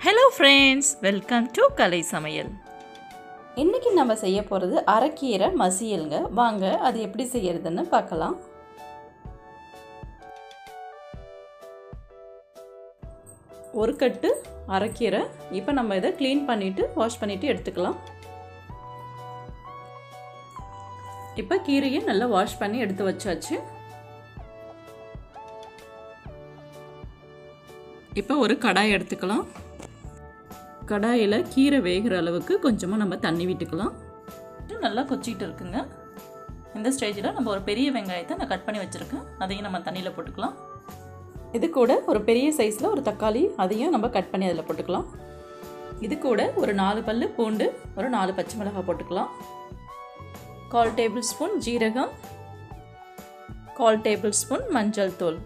hello friends welcome to Kalai Samayal இன்றைக்கி நம்ம செய்ய போகிறது அரைக்கீரை மசியலுங்க வாங்க அது எப்படி செய்யறதுன்னு பார்க்கலாம் ஒரு கட்டு அரைக்கீரை இப்போ நம்ம இதை க்ளீன் பண்ணிவிட்டு வாஷ் பண்ணிவிட்டு எடுத்துக்கலாம் இப்போ கீரையை நல்லா வாஷ் பண்ணி எடுத்து வச்சாச்சு இப்போ ஒரு கடாய் எடுத்துக்கலாம் கடாயில் கீரை வேகிற அளவுக்கு கொஞ்சமாக நம்ம தண்ணி விட்டுக்கலாம் நல்லா கொச்சிக்கிட்டு இருக்குங்க இந்த ஸ்டேஜில் நம்ம ஒரு பெரிய வெங்காயத்தை நான் கட் பண்ணி வச்சுருக்கேன் அதையும் நம்ம தண்ணியில் போட்டுக்கலாம் இது கூட ஒரு பெரிய சைஸில் ஒரு தக்காளி அதையும் நம்ம கட் பண்ணி அதில் போட்டுக்கலாம் இது கூட ஒரு நாலு பல் பூண்டு ஒரு நாலு பச்சை மிளகாய் போட்டுக்கலாம் கால் டேபிள் ஸ்பூன் ஜீரகம் கால் டேபிள் ஸ்பூன் மஞ்சள் தூள்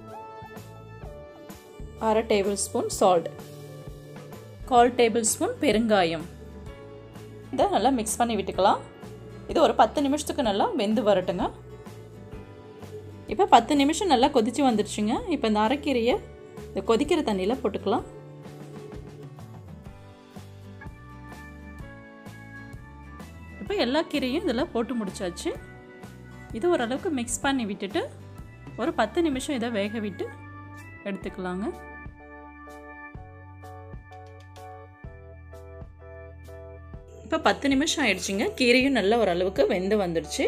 அரை டேபிள் ஸ்பூன் சால்ட் கால் டேபிள் ஸ்பூன் பெருங்காயம் இதை நல்லா மிக்ஸ் பண்ணி விட்டுக்கலாம் இது ஒரு பத்து நிமிஷத்துக்கு நல்லா வெந்து வரட்டுங்க இப்போ பத்து நிமிஷம் நல்லா கொதித்து வந்துடுச்சுங்க இப்போ இந்த அரைக்கீரையை இந்த கொதிக்கிற தண்ணியில் போட்டுக்கலாம் இப்போ எல்லா கீரையும் இதில் போட்டு முடிச்சாச்சு இது ஓரளவுக்கு மிக்ஸ் பண்ணி விட்டுட்டு ஒரு பத்து நிமிஷம் இதை வேக விட்டு எடுத்துக்கலாங்க இப்போ பத்து நிமிஷம் ஆயிடுச்சுங்க கீரையும் நல்ல ஓரளவுக்கு வெந்து வந்துடுச்சு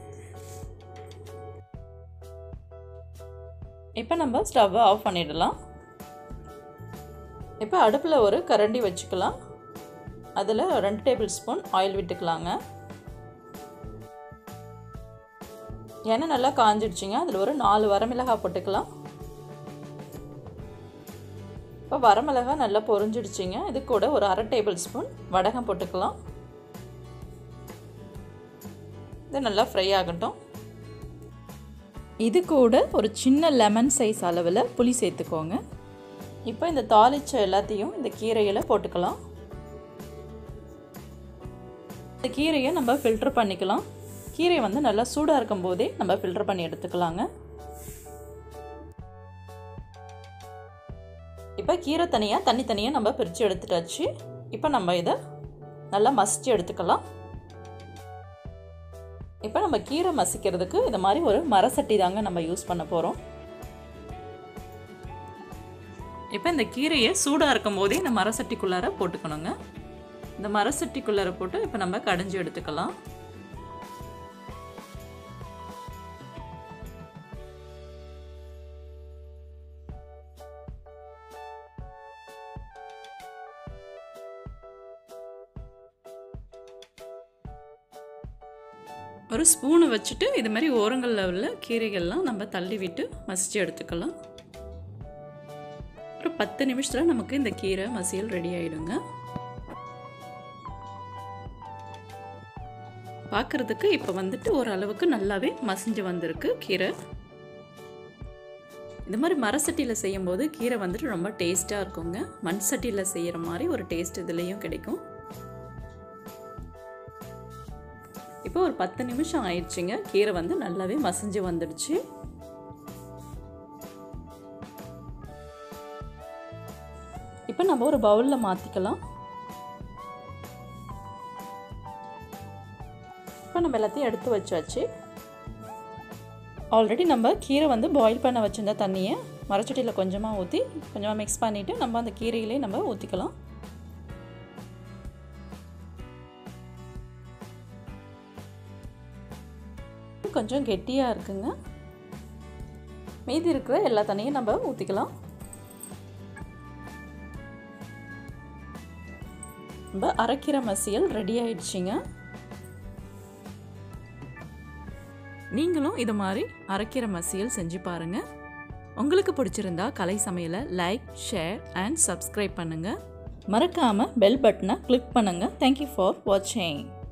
இப்போ நம்ம ஸ்டவ்வை ஆஃப் பண்ணிடலாம் இப்போ அடுப்பில் ஒரு கரண்டி வச்சுக்கலாம் அதில் ரெண்டு டேபிள் ஸ்பூன் ஆயில் விட்டுக்கலாங்க எண்ணெய் நல்லா காஞ்சிடுச்சுங்க அதில் ஒரு நாலு வரமிளகாய் போட்டுக்கலாம் இப்போ வரமிளகாய் நல்லா பொரிஞ்சிடுச்சிங்க இது கூட ஒரு அரை டேபிள் ஸ்பூன் வடகம் போட்டுக்கலாம் இது நல்லா ஃப்ரை ஆகட்டும் இது கூட ஒரு சின்ன லெமன் சைஸ் அளவில் புளி சேர்த்துக்கோங்க இப்போ இந்த தாளிச்ச எல்லாத்தையும் இந்த கீரையில் போட்டுக்கலாம் இந்த கீரையை நம்ம ஃபில்டர் பண்ணிக்கலாம் கீரை வந்து நல்லா சூடாக இருக்கும் போதே நம்ம ஃபில்டர் பண்ணி எடுத்துக்கலாங்க இப்போ கீரை தனியாக தண்ணி தனியாக நம்ம பிரித்து எடுத்துட்டாச்சு இப்போ நம்ம இதை நல்லா மசிச்சு எடுத்துக்கலாம் இப்போ நம்ம கீரை மசிக்கிறதுக்கு இந்த மாதிரி ஒரு மரசட்டி தாங்க நம்ம யூஸ் பண்ண போகிறோம் இப்போ இந்த கீரையை சூடாக இருக்கும் போதே இந்த மரசட்டிக்குள்ளார போட்டுக்கணுங்க இந்த மரசட்டிக்குள்ளார போட்டு இப்போ நம்ம கடைஞ்சி எடுத்துக்கலாம் ஒரு ஸ்பூனை வச்சுட்டு இது மாதிரி ஓரங்களில் உள்ள கீரைகள்லாம் நம்ம தள்ளி விட்டு மசிச்சு எடுத்துக்கலாம் ஒரு பத்து நிமிஷத்தில் நமக்கு இந்த கீரை மசியல் ரெடி ஆகிடுங்க பார்க்குறதுக்கு இப்போ வந்துட்டு ஓரளவுக்கு நல்லாவே மசிஞ்சு வந்திருக்கு கீரை இந்த மாதிரி மரசட்டியில் செய்யும்போது கீரை வந்துட்டு ரொம்ப டேஸ்ட்டாக இருக்குங்க மண் சட்டியில் செய்கிற மாதிரி ஒரு டேஸ்ட் இதுலேயும் கிடைக்கும் இப்போ ஒரு பத்து நிமிஷம் ஆயிடுச்சுங்க கீரை வந்து நல்லாவே மசிஞ்சு வந்துடுச்சு இப்போ நம்ம ஒரு பவுலில் மாற்றிக்கலாம் இப்போ நம்ம எல்லாத்தையும் எடுத்து வச்சாச்சு ஆல்ரெடி நம்ம கீரை வந்து பாயில் பண்ண வச்சுருந்த தண்ணியை மரச்சட்டியில் கொஞ்சமாக ஊற்றி கொஞ்சமாக மிக்ஸ் பண்ணிவிட்டு நம்ம அந்த கீரையிலே நம்ம ஊற்றிக்கலாம் கொஞ்சம் கெட்டியாக இருக்குங்க மீதி இருக்கிற எல்லா தண்ணியும் நம்ம ஊற்றிக்கலாம் நம்ம அரைக்கிற மசியல் ரெடி ஆயிடுச்சுங்க நீங்களும் இது மாதிரி அரைக்கிற மசியல் செஞ்சு பாருங்கள் உங்களுக்கு பிடிச்சிருந்தா கலை சமையலை லைக் ஷேர் அண்ட் சப்ஸ்கிரைப் பண்ணுங்கள் மறக்காமல் பெல் பட்டனை கிளிக் பண்ணுங்கள் தேங்க்யூ ஃபார் வாட்சிங்